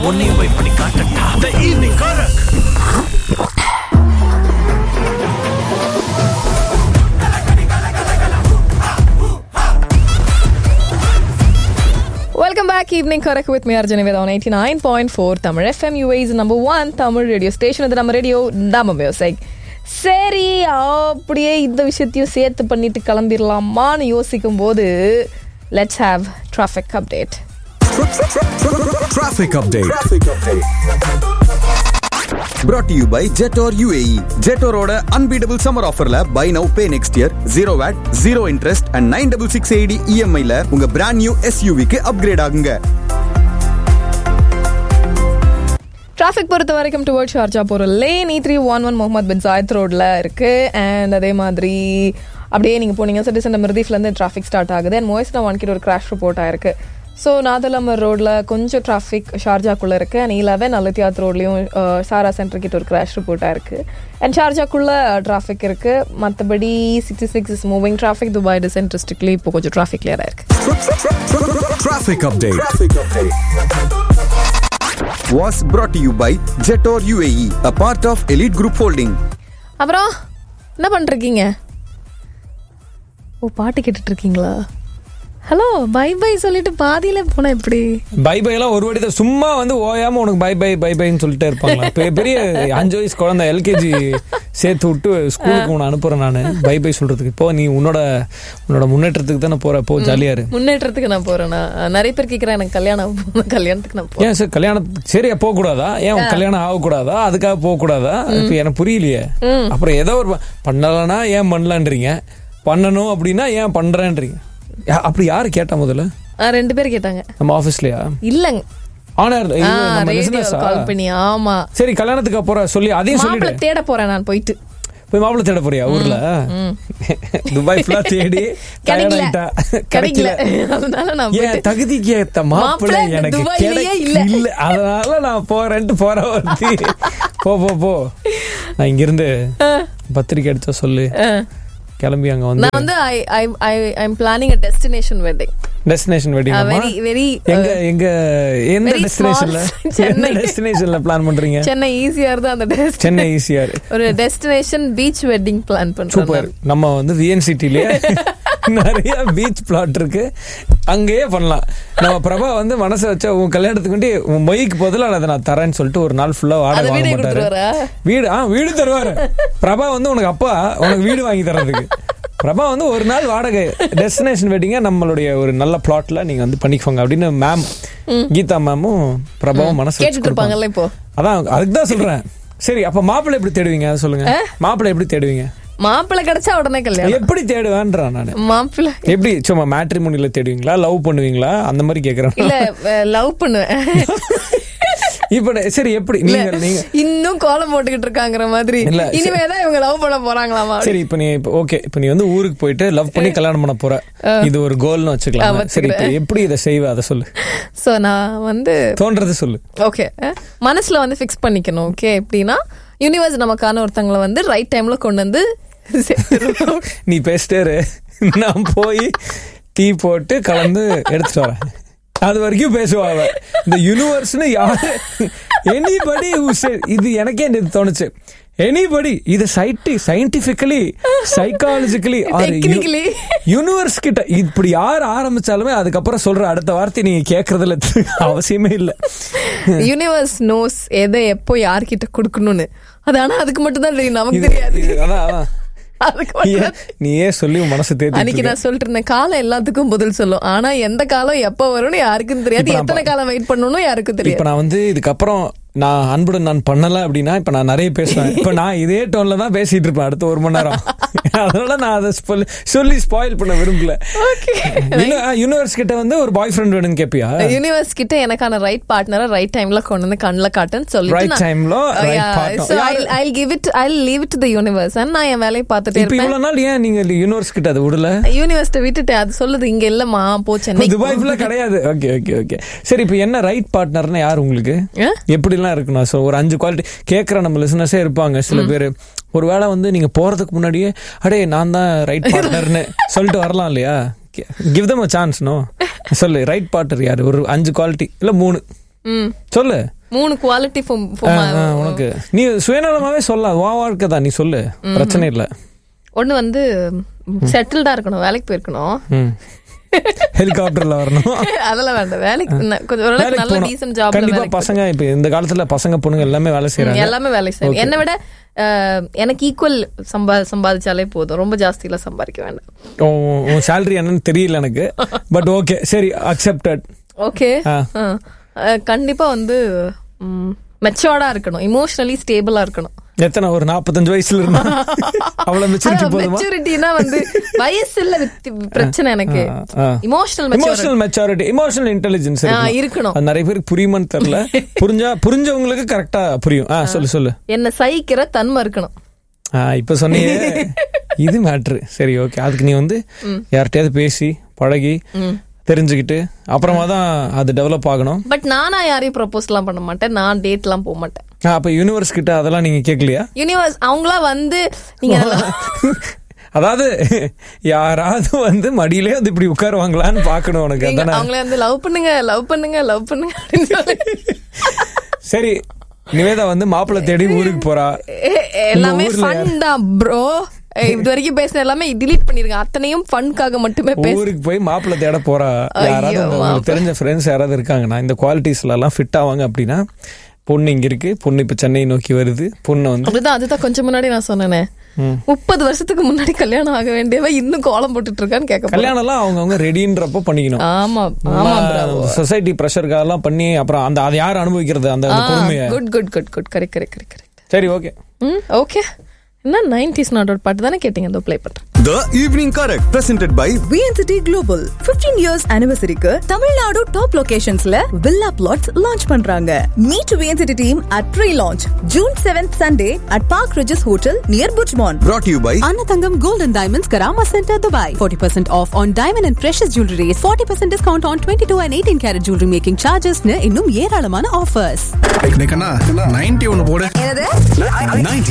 உன்னையும் போய் பண்ணி காட்டட்டா த ஈவினிங் கரக் Welcome back, Evening Correct with me, Arjuna Ved on 89.4 Tamil FM, UA's number one Tamil radio station. இது நம்ம ரேடியோ நம்ம மியூசிக் சரி அப்படியே இந்த விஷயத்தையும் சேர்த்து பண்ணிட்டு கிளம்பிடலாமான்னு யோசிக்கும் போது let's have traffic update Traffic update. Brought to you by Jetor UAE. Jetoroட unbeatable summer offerல buy now pay next year zero VAT, zero interest and 9660 EMI ல உங்க brand new SUV க்கு upgrade ஆகுங்க. டிராஃபிக் பொறுத்த வரைக்கும் டுவர்ட் ஷார்ஜா போகிற lane E three one one Mohammed bin Zayed ரோடில் இருக்குது அண்ட் அதே மாதிரி அப்படியே நீங்கள் போனீங்க சிட்டிசன் மிருதீஃப்லேருந்து டிராஃபிக் ஸ்டார்ட் ஆகுது அண்ட் மோய்ஸ்னா ஒன் கிட்ட ஒரு கிராஷ் ரிப்போர்ட் ஆயிருக்கு ஸோ நாதலமர் ரோடில் கொஞ்சம் டிராஃபிக் ஷார்ஜாக்குள்ளே இருக்குது அண்ட் இலவன் அலத்தியாத் ரோட்லேயும் சாரா சென்டர் கிட்ட ஒரு கிராஷ் ரிப்போர்ட் ஆயிருக்கு அண்ட் ஷார்ஜாக்குள்ளே டிராஃபிக் இருக்குது மற்றபடி sixty six is moving traffic Dubai design டிஸ்ட்ரிக்ட்லேயும் இப்போ கொஞ்சம் டிராஃபிக் கிளியராக இருக்குது Traffic update. Was brought to you by Jetor UAE, a part of Elite Group Holding. அப்புறம் என்ன பண்ணிருக்கீங்க ஓ பாட்டு கேட்டுட்டு இருக்கீங்களா ஹலோ பை பை சொல்லிட்டு பாதியில போனா எப்படி பை பை எல்லாம் ஒரு வாட்டி தான் சும்மா வந்து ஓயாம உனக்கு பை பை பை பைன்னு சொல்லிட்டே இருப்பாங்க பெ- பெரிய அஞ்சு வயசு குழந்தை எல்கேஜி சேர்த்து விட்டு ஸ்கூலுக்கு உன்னை அனுப்புறேன் நான் பை பை சொல்றதுக்கு இப்போ நீ உன்னோட உன்னோட முன்னேற்றத்துக்கு தானே போற போ ஜாலியா இரு முன்னேற்றத்துக்கு நான் போறேன்னா நிறைய பேர் கேக்குறேன் எனக்கு கல்யாணம் கல்யாணத்துக்கு நான் போறேன் ஏன் சார் கல்யாணத்துக்கு சரியா போக கூடாதா ஏன் உன் கல்யாணம் ஆகக்கூடாதா அதுக்காக போக கூடாதா இப்ப எனக்கு புரியலையே அப்புறம் ஏதோ ஒரு ப- பண்ணலனா ஏன் பண்ணலான்றீங்க பண்ணணும் அப்படின்னா ஏன் பண்றேன்றீங்க யா- அப்படி யாரு கேட்டா முதல்ல ஆ, ரெண்டு பேர் கேட்டாங்க நம்ம ஆபீஸ்லயா இல்லங்க ஆனர் நம்ம ரேடியோ business ஆ? கால் பண்ணி ஆமா சரி கல்யாணத்துக்கு அப்புறம் சொல்லி அதையும் சொல்லிடு மாப்பிள்ளை தேட போறேன் நான் போயிட்டு போய் மாப்பிள்ளை தேட போறியா ஊர்ல துபாய் ஃபுல்லா தேடி tired கிடைக்கல ஆயிட்டா. கிடைக்கல கிடைக்கல அதனால நான் ஏன் போயிட்டு தகுதிக்கு ஏத்த மாப்பிள்ளை மாப்பிள்ளை எனக்கு துபாயிலேயே இல்ல. கிடைக்கல இல்ல அதனால நான் போறேன்ட்டு போற ஒருத்தி போ போ போ நான் இங்கிருந்து பத்திரிக்கை அடிச்சா சொல்லு கிளம்பி அங்க வந்து நான் வந்து I I I I'm planning a destination wedding destination wedding very very எங்க எங்க எந்த very டெஸ்டினேஷன்ல small எந்த சென்னை. டெஸ்டினேஷன்ல பிளான் பண்றீங்க சென்னை ஈஸியா இருந்தா அந்த டெஸ்ட் சென்னை ஈசிஆர் ஒரு destination beach wedding plan super பண்றேன் நம்ம வந்து விஎன்சிட்டிலேயே நிறைய பீச் பிளாட் இருக்கு அங்கேயே பண்ணலாம் நம்ம பிரபா வந்து மனசை வச்சா உன் கல்யாணத்துக்கு வேண்டி உன் மொய்க்கு பதிலா அதை நான் தரேன் சொல்லிட்டு ஒரு நாள் ஃபுல்லா வாடகை அதை வாங்க வீடே மாட்டாரு கொடுத்துருவாரா? வீடு ஆ வீடு தருவாரு பிரபா வந்து உனக்கு அப்பா உனக்கு வீடு வாங்கி தர்றதுக்கு பிரபா வந்து ஒரு நாள் வாடகை டெஸ்டினேஷன் வெட்டிங்க நம்மளுடைய ஒரு நல்ல பிளாட்ல நீங்க வந்து பண்ணிக்கோங்க அப்படின்னு மேம் கீதா மேமும் பிரபாவும் மனசு வச்சு கேட்டுட்டு கொடுப்பாங்க. இருப்பாங்கல்ல இப்போ அதான் அதுக்கு தான் சொல்றேன் சரி அப்ப மாப்பிள்ளை எப்படி தேடுவீங்க அதை சொல்லுங்க மாப்பிள்ளை எப்படி தேடுவீங்க மாப்பிள்ளை கிடைச்சா உடனே கல்யாணம் எப்படி தேடுவேன்றான் நானு மாப்பிள்ளை எப்படி சும்மா மேட்ரிமோனில தேடுவீங்களா லவ் பண்ணுவீங்களா அந்த மாதிரி கேக்குறேன் இல்ல லவ் பண்ணுவேன் இப்ப நான் சரி எப்படி நீங்க நீங்க இன்னும் கோலம் போட்டுக்கிட்டு இருக்காங்கிற மாதிரி இல்ல, சரி. இனிமேதான் இவங்க லவ் பண்ண போறாங்களாமா சரி இப்ப நீ இப்ப ஓகே இப்ப நீ வந்து ஊருக்கு போயிட்டு லவ் பண்ணி கல்யாணம் பண்ண போற இது ஒரு கோல்னு வச்சுக்கலாம் ஆ, சரி இப்ப எப்படி இதை செய்வ அதை சொல்லு சோ நான் வந்து தோன்றது சொல்லு ஓகே மனசுல வந்து ஃபிக்ஸ் பண்ணிக்கணும் ஓகே எப்படின்னா யூனிவர்ஸ் நமக்கான ஒருத்தங்களை வந்து ரைட் டைம்ல கொண்டு வந்து சேர்த்துரும். நீ பேசிட்டே இரு. நான் போய் டீ போட்டு கலந்து எடுத்துட்டு வரேன் அது வரைக்கும் பேசுவா அவ இந்த யூனிவர்ஸ்னு யாரு எனிபடி இது எனக்கே இது தோணுச்சு எனிபடி இது சைட்டி சயின்டிபிக்கலி சைக்காலஜிக்கலி Technically. யூனிவர்ஸ் கிட்ட இப்படி யார் ஆரம்பிச்சாலுமே அதுக்கப்புறம் சொல்ற அடுத்த வார்த்தை நீங்க கேக்குறதுல அவசியமே இல்ல யூனிவர்ஸ் நோஸ் எதை எப்போ யார்கிட்ட கொடுக்கணும்னு அது ஆனா அதுக்கு மட்டும் தான் தெரியும் நமக்கு இது- தெரியாது இது- அதான் அதான் அதுக்கு மட்டும் ஏன் நீயே சொல்லி உன் மனசு அன்னைக்கு தேர்த்து நான் சொல்லிட்டு இருந்தேன் காலம் எல்லாத்துக்கும் பதில் சொல்லும் ஆனா எந்த காலம் எப்ப வரும்னு யாருக்கும் தெரியாது இப்ப நான் எத்தனை காலம் வெயிட் பண்ணணும் யாருக்கும் இப்ப தெரியாது நான் வந்து இதுக்கப்புறம் நான் அன்புடன் நான் பண்ணல அப்படின்னா இப்ப நான் நிறைய பேசுவேன் இப்ப நான் இதே டோன்ல தான் பேசிட்டு இருப்பேன் அடுத்த ஒரு மணி நேரம் அதனால நான் அதை சொல்லி சொல்லி ஸ்பாயில் பண்ண விரும்பல யூனிவர்ஸ் கிட்ட வந்து ஒரு பாய் ஃப்ரெண்ட் வேணும்னு கேப்பியா யூனிவர்ஸ் கிட்ட எனக்கான ரைட் பார்ட்னரை ரைட் டைம்ல கொண்டு வந்து கண்ணுல காட்டுன்னு சொல்லிட்டு Right time ல right partner. யாரு? I give it I leave it to the universe நான் என் வேலையை பார்த்துட்டே இப்ப இருப்பேன் இவ்வளவு நாள் ஏன் நீங்க யூனிவர்ஸ் கிட்ட அதை விடல யூனிவர்ஸ்ட விட்டுட்டு அது சொல்லுது இங்க இல்லம்மா போ சென்னை துபாய் ஃபுல்லா கிடையாது ஓகே ஓகே ஓகே சரி இப்ப என்ன ரைட் பார்ட்னர்னா யார் உங்களுக்கு ஆ? எப்படிலாம் இருக்கணும் So, ஒரு அஞ்சு குவாலிட்டி கேட்குற நம்ம லிசனர்ஸே இருப்பாங்க சில பேர் ஒருவேளை வந்து நீங்க போறதுக்கு முன்னாடியே அடே நான் தான் ரைட் பார்ட்னர்னு சொல்லிட்டு வரலாம் இல்லையா give them a chance no சொல்லு ரைட் பார்ட்னர் யாரு ஒரு அஞ்சு குவாலிட்டி இல்ல மூணு ம் சொல்லு மூணு குவாலிட்டி ஆ, ஆ, உனக்கு நீ சுயநலமாவே சொல்லலாம் வா வாழ்க்கை தான் நீ சொல்லு பிரச்சனை இல்ல ஒண்ணு வந்து செட்டில்டா இருக்கணும் வேலைக்கு போயிருக்கணும் ம் ஹெலிகாப்டர்ல வரணும் அதெல்லாம் வேண்டாம் வேலைக்கு ந- கொஞ்சம் ஓரளவுக்கு வேலைக்கு நல்ல போகணும். டீசன்ட் ஜாப்ல கண்டிப்பா வேலைக்கு பசங்க இப்ப இந்த காலத்துல பசங்க பொண்ணுங்க எல்லாமே வேலை செய்யறாங்க எல்லாமே வேலை செய்யணும் என்னை விட அஹ், எனக்கு ஈக்குவல் சம்பா சம்பாதிச்சாலே போதும் ரொம்ப ஜாஸ்தியில சம்பாதிக்க வேண்டாம் உன் உன் சேலரி என்னன்னு தெரியல எனக்கு பட் ஓகே சரி அக்செப்டட் ஓகே ஆ. கண்டிப்பா வந்து மெச்சோர்டா இருக்கணும் இமோஷனலி ஸ்டேபிளா இருக்கணும் எத்தனை ஒரு நாற்பத்தஞ்சு வயசுல இருந்தா அவ்வளவு மெச்சூரிட்டி போதுமா மெச்சூரிட்டினா வந்து வயசு இல்ல வித்தி- பிரச்சனை எனக்கு emotional maturity emotional maturity emotional intelligence இருக்கணும் அது நிறைய பேருக்கு புரியுமான்னு தெரியல புரிஞ்சா புரிஞ்சவங்களுக்கு கரெக்டா புரியும் ஆ சொல்லு சொல்லு என்ன சகிக்கிற தன்மை இருக்கணும் ஆ இப்ப சொன்னீங்க இது மேட்ரு சரி ஓகே அதுக்கு நீ வந்து யார்கிட்டயாவது பேசி பழகி தெரிஞ்சுக்கிட்டு அப்புறமா தான் அது டெவலப் ஆகணும் பட் நானா யாரையும் ப்ரப்போஸ்லாம் பண்ண மாட்டேன் நான் டேட்லாம் போக மாட்டேன் ஆ, அப்ப யூனிவர்ஸ் கிட்ட அதெல்லாம் நீங்க கேட்கலையா யூனிவர்ஸ் அவங்களா வந்து நீங்க அதெல்லாம் அதாவது யாராவது வந்து மடியிலே வந்து இப்படி உட்காருவாங்களான்னு பாக்கணும் உனக்கு நீங்க அதானே அவங்கள வந்து லவ் பண்ணுங்க லவ் பண்ணுங்க லவ் பண்ணுங்க அப்படின்னு சொல்லி சரி நிவேதா வந்து மாப்பிள்ளை தேடி ஊருக்கு போறா எ- எல்லாமே ஊர்ல ஃபன் தான் ப்ரோ இது வரைக்கும் பேசின எல்லாமே delete பண்ணிருங்க அத்தனையும் ஃபன்காக மட்டுமே பேச ஊருக்கு போய் மாப்பிள்ளை தேட போறா யாராவது ஐயோ, உங்களுக்கு மாப்பிள்ளை. தெரிஞ்ச ஃப்ரெண்ட்ஸ் யாராவது இருக்காங்கன்னா இந்த குவாலிட்டிஸ்ல எல்லாம் ஃபிட் ஆவாங்க அப்படின்னா பொண்ணு இங்க இருக்கு பொண்ணு இப்ப சென்னை நோக்கி வருது பொண்ணு வந்து அப்படிதான் அதுதான் கொஞ்சம் முன்னாடி நான் சொன்னேனே முப்பது வருஷத்துக்கு முன்னாடி கல்யாணம் ஆக வேண்டியவ இன்னும் கோலம் போட்டுட்டு இருக்கான்னு கேட்க போறேன். கல்யாணம் எல்லாம் அவங்கவுங்க ரெடின்றப்போ பண்ணிக்கணும் ஆமா ஆமா bravo. சொசைட்டி ப்ரெஷருக்காக பண்ணி அப்புறம் அந்த அதை யார் அனுபவிக்கிறது அந்த அந்த பொறுமையை good good good good correct correct correct correct சரி ஓகே ம் ஓகே என்ன நைன்டிஸ் நாடோட பாட்டு தானே கேட்டீங்க அந்த ப்ளே பண்றேன் The Evening Correct presented by VNCT Global 15 years anniversary-க்கு தமிழ்நாடு டாப் லொகேஷன்ஸ்ல வில்லா பிளாட்ஸ் லான்ச் பண்றாங்க meet VNCT team at pre-launch June 7th Sunday at Park Regis Hotel near Buchmont. brought to you by Anatangam Gold and Diamonds Karama Center, Dubai. 40% off on diamond and precious jewelry. 40% discount on 22 and 18 karat jewelry making charges. னு இன்னும் ஏராளமான offers. Ninety ஒன்னு போடு என்னது 90